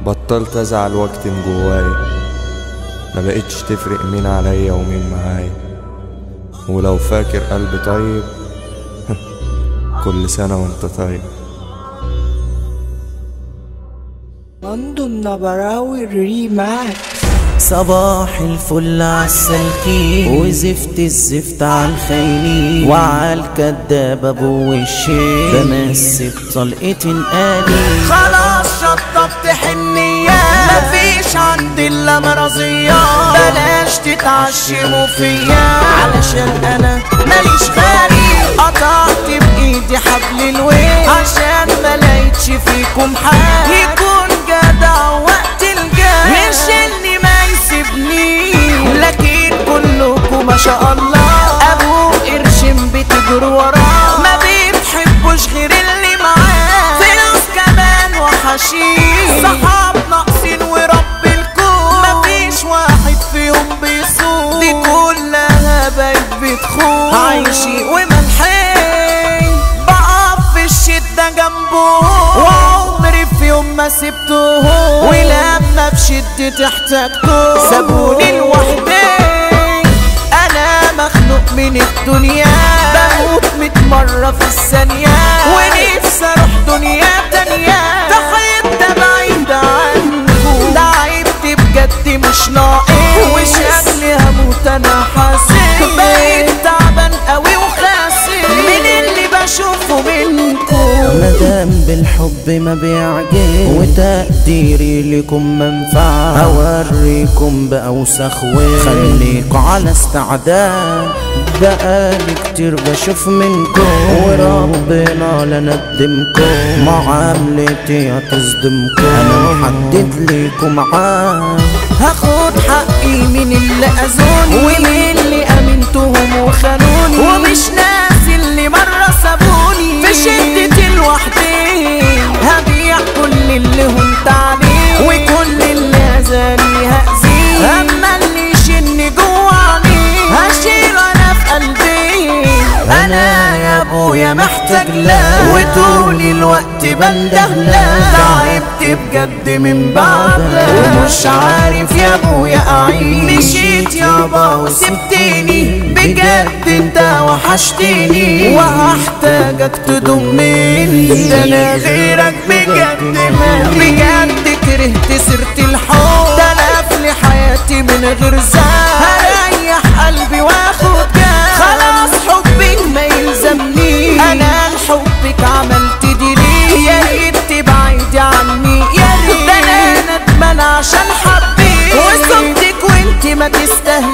بطلت ازعل واكتم جوايا ما بقتش تفرق مين عليا ومين معايا ولو فاكر قلبي طيب كل سنة وانت طيب مندو النبراوي ريماكس صباح الفل عالسالكين وزفت الزفت عالخاينين وعالكداب ابو وشين بمسك طلقة انقالي خلاص شطبت حنيات مفيش عندي الا مرضيات بلاش تتعشموا فيا علشان انا ماليش غالي قطعت بايدي حبل الويل عشان ما لقيتش فيكم حال يكون جدع وقت الجاي مش اللي ما يسيبني لكن كلكم ما شاء الله ابو قرشين بتجروا وراه ما بتحبوش غير اللي معاه فلوس كمان وحشيش صحاب ناقصين ورب الكون مفيش واحد فيهم بيصوم دي كلها بقت بتخون عايشي وملحين بقف في الشدة جنبه وعمري في يوم ما سبته ولما بشدتي احتاجته سابوني لوحدي انا مخنوق من الدنيا بموت ميت مرة في الثانية ونفسي اروح دنيا تانية تخيط ده بعيد عنكم ده عيبتي بجد مش ناقص وشكلي هموت انا حاسس بقيت تعبان قوي وخاسر من اللي بشوفه منكم مدام بالحب ما بيعجب وتقديري لكم منفعة أوريكم بأوسخ وين خليكوا على استعداد بقالي كتير بشوف منكم وربنا لا ندمكم معاملتي هتصدمكم انا محدد ليكم عام هاخد حقي من اللي اذوني ومن اللي امنتهم وخانوني ومش ناسي اللي مره سابوني في شدتي لوحدي هبيع كل اللي هنت عليه وكل اللي اذاني هاذيه اما اللي يشن جوعني هشيل انا في قلبي انا يا ابويا محتاج لا وطول الوقت بنده لا تعبت بجد من بعدك ومش عارف يا ابويا اعيش مشيت يابا وسبتني بجد انت وحشتني وهحتاجك تضمني ده انا غيرك بجد ما بجد كرهت سيرة الحب ده انا في حياتي من غير زاد هريح قلبي واخد جاد خلاص حبك ما يلزمني انا لحبك عملت دي ليه يا ريت تبعدي عني يا ريت ده انا ندمان عشان حبيت وصمتك وانت ما تستاهلي